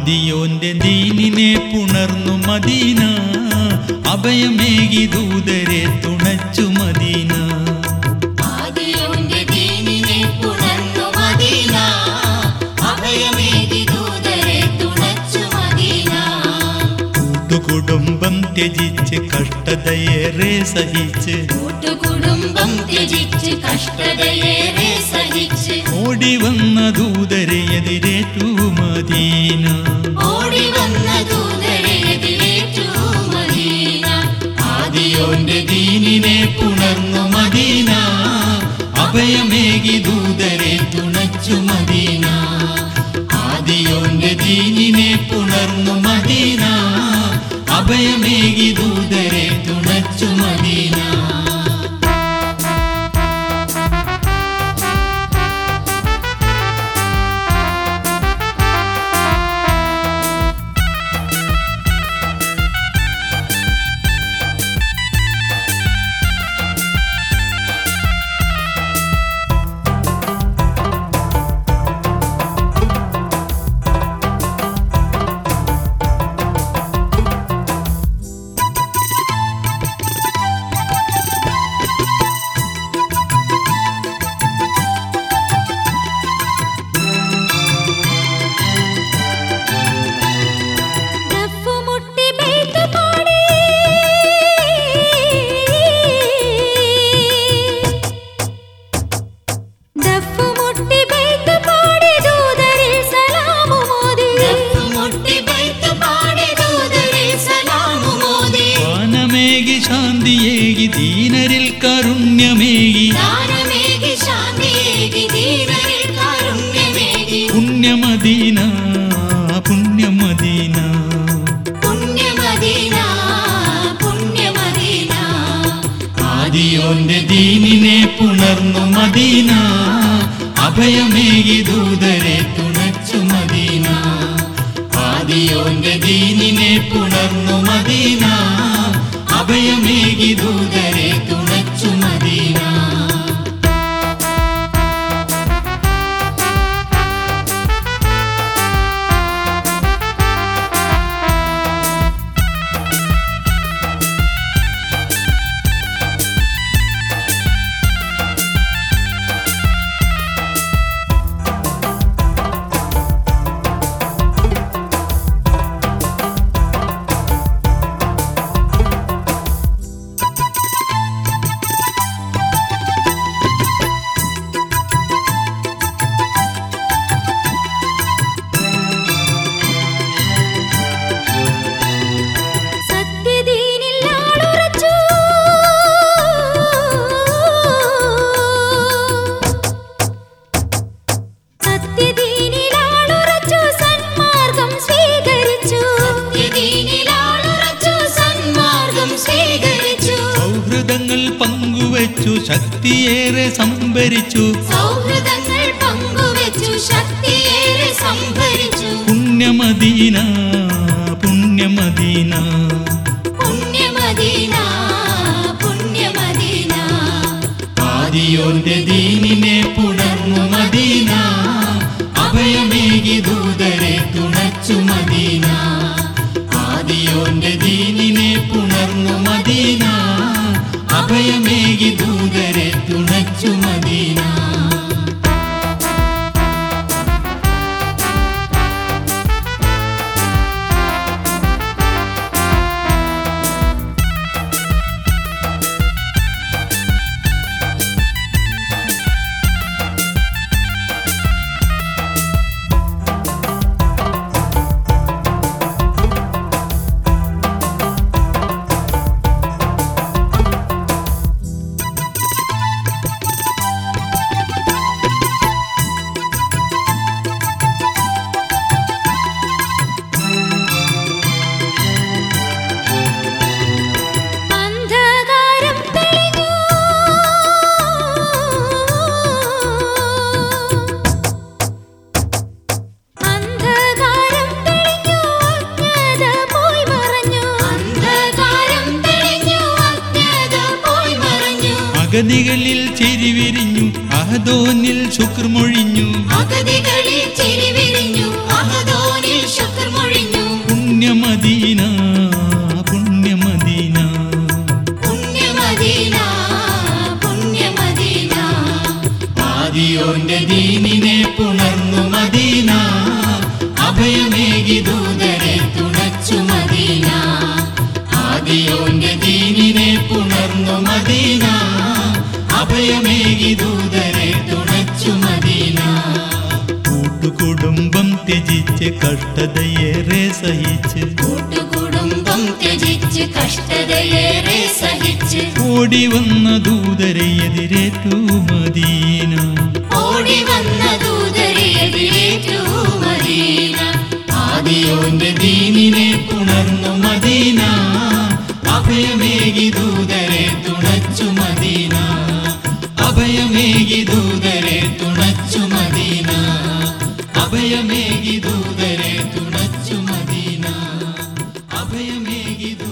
ആദിയോന്റെ ദീനിനെ പുണർന്നു മദീന അഭയമേകി ദൂതരെ തുണച്ചു മദീന ആദിയോന്റെ ദീനിനെ പുണർന്നു മദീന അഭയമേകി ദൂതരെ തുണച്ചു മദീന കൂട്ടുകുടുംബം ത്യജിച്ച് കഷ്ടതയേറെ സഹിച്ച് കൂട്ടുകുടുംബം ത്യജിച്ച് കഷ്ടതയേറെ സഹിച്ച് ഓടി വന്ന ദൂതരെ എതിരേറ്റു മദീന ഓടി വന്ന ദൂതരെ എതിരേറ്റു മദീന ആദിയോന്റെ ദീനിനെ പുണർന്നു മദീന അഭയമേകി ദൂതരെ തുണച്ചു മദീന ആദിയോന്റെ ദീനിനെ പുണർന്നു മദീന അഭയമേകി ദൂതരെ തുണച്ചു മദീന ദഫ്മുട്ടി ബൈത്ത് പാടി ദഫ്മുട്ടി ബൈത്ത് പാടി ദൂതരിൽ സലാമു മോദി ദഫ്മുട്ടി ബൈത്ത് പാടി ദൂതരിൽ സലാമു മോദി വാനമേകി ശാന്തിയേകി ദീനരിൽ കരുണ്യമേകി ദാനമേകി ശാന്തിയേകി ദീനരിൽ കാരുണ്യമേകി പുണ്യമദീന പുണ്യമദീന പുണ്യമദീന പുണ്യമദീന ആദിയോന്റെ ദീനിനെ പുണർന്നു മദീന അഭയമേകി ദൂതരെ തുണച്ചു മദീന ആദിയോന്റെ ദീനിനെ പുണർന്നു മദീന അഭയമേകി ദൂതരെ തുണച്ചു മദീന സത്യദീനിൽ ആളുറച്ചു സത്യദീനിൽ ആളുറച്ചു സന്മാർഗം സ്വീകരിച്ചു സത്യദീനിൽ ആളുറച്ചു സന്മാർഗം സ്വീകരിച്ചു സൗഹൃദങ്ങൾ പങ്കുവച്ചു ശക്തിയേറെ സംഭരിച്ചു സൗഹൃദങ്ങൾ പങ്കുവച്ചു ശക്തിയേറെ സംഭരിച്ചു പുണ്യമദീന പുണ്യമദീന പുണ്യമദീന പുണ്യമദീന ആദിയോന്റെ ദീനിനെ പുണർന്നു മദീന അഭയമേകി ദൂതരെ തുണച്ചു മദീന ആദിയോന്റെ ദീനിനെ പുണർന്നു മദീന അഭയമേകി ദൂതരെ തുണച്ചു മദീന അന്ധകാരം തെളിഞ്ഞു അന്ധകാരം തെളിഞ്ഞു അജ്ഞത പോയി മറഞ്ഞു അന്ധകാരം തെളിഞ്ഞു അജ്ഞത പോയി മറഞ്ഞു അഗതികളിൽ ചിരിവിരിഞ്ഞു അഹദോനിൽ ശുക്ർ മൊഴിഞ്ഞു അഗതികളിൽ ചിരിവിരിഞ്ഞു അഹദോനിൽ ശുക്ർ ആദിയോന്റെ ദീനിനെ പുണർന്നു മദീന അഭയമേകി ദൂതരെ തുണച്ചു മദീന ആദിയോന്റെ ദീനിനെ പുണർന്നു മദീന അഭയമേകി ദൂതരെ തുണച്ചു മദീന കൂട്ടുകുടുംബം ത്യജിച്ച് കഷ്ടതയേറെ സഹിച്ച് കൂട്ടുകുടുംബം ത്യജിച്ച് കഷ്ടതയേറെ സഹിച്ച് ഓടി വന്ന ദൂതരെ എതിരേറ്റു മദീന ഓടി വന്ന ദൂതരെ എതിരേറ്റു മദീന ആദിയോന്റെ ദീനിനെ പുണർന്നു മദീന അഭയമേകി ദൂതരെ തുണച്ചു മദീന അഭയമേകി ദൂതരെ തുണച്ചു മദീന അഭയമേകി ദൂതരെ തുണച്ചു മദീന അഭയമേകി ദൂ